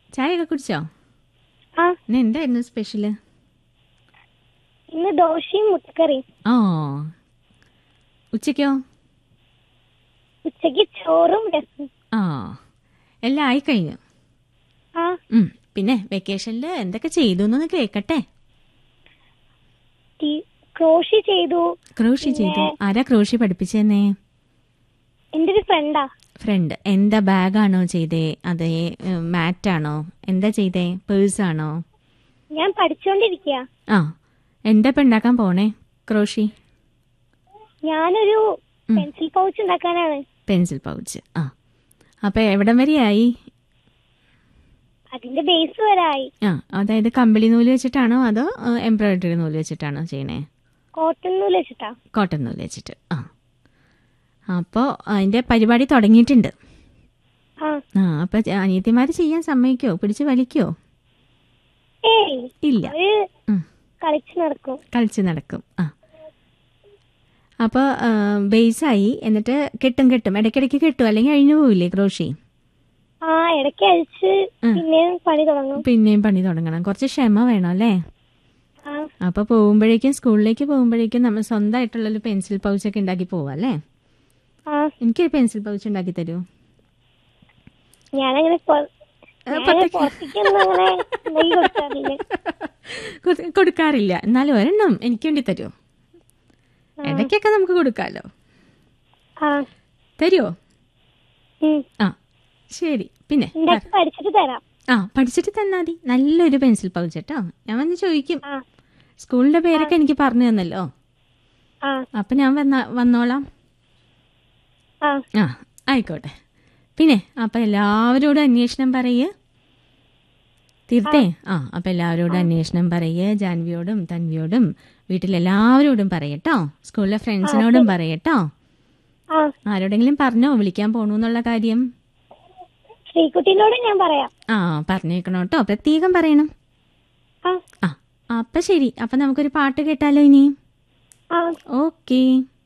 ചായയൊക്കെ കുടിച്ചോ ആ ഇന്ന് എന്തായിരുന്നു സ്പെഷ്യല് ഇന്ന് ദോശയും മുട്ടക്കറിയും ഓ ഉച്ചയ്ക്കോ ഉച്ചയ്ക്ക് ചോറും രസം ആ എല്ലാം ആയിക്കഴിഞ്ഞു ആ ഉം, പിന്നെ വെക്കേഷനിൽ എന്തൊക്കെ ചെയ്തു എന്നൊന്ന് കേൾക്കട്ടെ ടി- ക്രോഷി ചെയ്തു ക്രോഷി ചെയ്തു ആരാ ക്രോഷി പഠിപ്പിച്ചെന്നേ എന്റെ ഒരു ഫ്രണ്ടാ ഫ്രണ്ട് എന്താ ബാഗാണോ ചെയ്തേ അതേ മാറ്റാണോ എന്താ ചെയ്തേ പേഴ്സാണോ ഞാൻ പഠിച്ചോണ്ടിരിക്കുക ആ എന്താ ഇപ്പം ഉണ്ടാക്കാൻ പോണേ ക്രോഷി ഞാനൊരു പെൻസിൽ പൗച്ച് ഉണ്ടാക്കാനാണ് പെൻസിൽ പൗച്ച് ആ അപ്പം എവിടം വരെയായി അതിന്റെ ബേസ് വരായി ആ അതായത് കമ്പിളി നൂല് വെച്ചിട്ടാണോ അതോ എംബ്രോയിഡറി നൂല് വെച്ചിട്ടാണോ ചെയ്യണേ കോട്ടൺ നൂല് വെച്ചിട്ടാ കോട്ടൺ നൂല് വെച്ചിട്ട് ആ അപ്പോൾ അതിൻ്റെ പരിപാടി തുടങ്ങിയിട്ടുണ്ട് ആ ആ അപ്പം അനിയത്തിമാർ ചെയ്യാൻ സമ്മതിക്കോ പിടിച്ച് വലിക്കോ ഏയ് ഇല്ല അവര് ഉം. കളിച്ചു നടക്കും കളിച്ച് നടക്കും ആ അപ്പോൾ ബേസായി എന്നിട്ട് കെട്ടും കെട്ടും ഇടയ്ക്കിടയ്ക്ക് കെട്ടും അല്ലെങ്കിൽ അഴിഞ്ഞു പോവില്ലേ ക്രോഷി ആ ഇടയ്ക്ക് അഴിച്ച് പിന്നെ പണി തുടങ്ങും പിന്നെയും പണി തുടങ്ങണം കുറച്ച് ക്ഷമ വേണം അല്ലേ ആ അപ്പോൾ പോകുമ്പോഴേക്കും സ്കൂളിലേക്ക് പോകുമ്പോഴേക്കും നമ്മൾ സ്വന്തമായിട്ടുള്ളൊരു പെൻസിൽ പൗച്ചൊക്കെ ഉണ്ടാക്കി പോവാം അല്ലേ ആ എനിക്കൊരു പെൻസിൽ പൗച്ച് ഉണ്ടാക്കി തരൂ ഞാനങ്ങനെ പൊ- ഞാനങ്ങനെ പുറത്തേക്കൊന്നും അങ്ങനെ ഉണ്ടാക്കി കൊടുക്കാറില്ല കൊടു- കൊടുക്കാറില്ല എന്നാലും ഒരെണ്ണം എനിക്ക് വേണ്ടി തരുമോ ഇടയ്ക്കൊക്കെ നമുക്ക് കൊടുക്കാമല്ലോ ആ തരുമോ ഉം. ആ ശരി പിന്നെ ഉണ്ടാക്കി പഠിച്ചിട്ട് തരാം ആ പഠിച്ചിട്ട് തന്നാ മതി നല്ലൊരു പെൻസിൽ പൗച്ച് കേട്ടോ ഞാൻ വന്ന് ചോദിക്കും ആ സ്കൂളിന്റെ പേരൊക്കെ എനിക്ക് പറഞ്ഞു തന്നല്ലോ ആ അപ്പം ഞാൻ വന്ന വന്നോളാം ആ ആ ആയിക്കോട്ടെ പിന്നെ അപ്പം എല്ലാവരോടും അന്വേഷണം പറയ് തീർത്തേ ആ അപ്പം എല്ലാവരോടും അന്വേഷണം പറയ് ജാൻവിയോടും തൻവിയോടും വീട്ടിലെല്ലാവരോടും പറയട്ടോ സ്കൂളിലെ ഫ്രണ്ട്സിനോടും പറയട്ടോ ആ ആരോടെങ്കിലും പറഞ്ഞോ വിളിക്കാൻ പോണു എന്നുള്ള കാര്യം ശ്രീകുട്ടീനോട് ഞാൻ പറയാം ആ പറഞ്ഞേക്കണം കേട്ടോ പ്രത്യേകം പറയണം ആ ആ അപ്പം ശരി അപ്പം നമുക്കൊരു പാട്ട് കേട്ടാലോ ഇനി ആ ഓക്കേ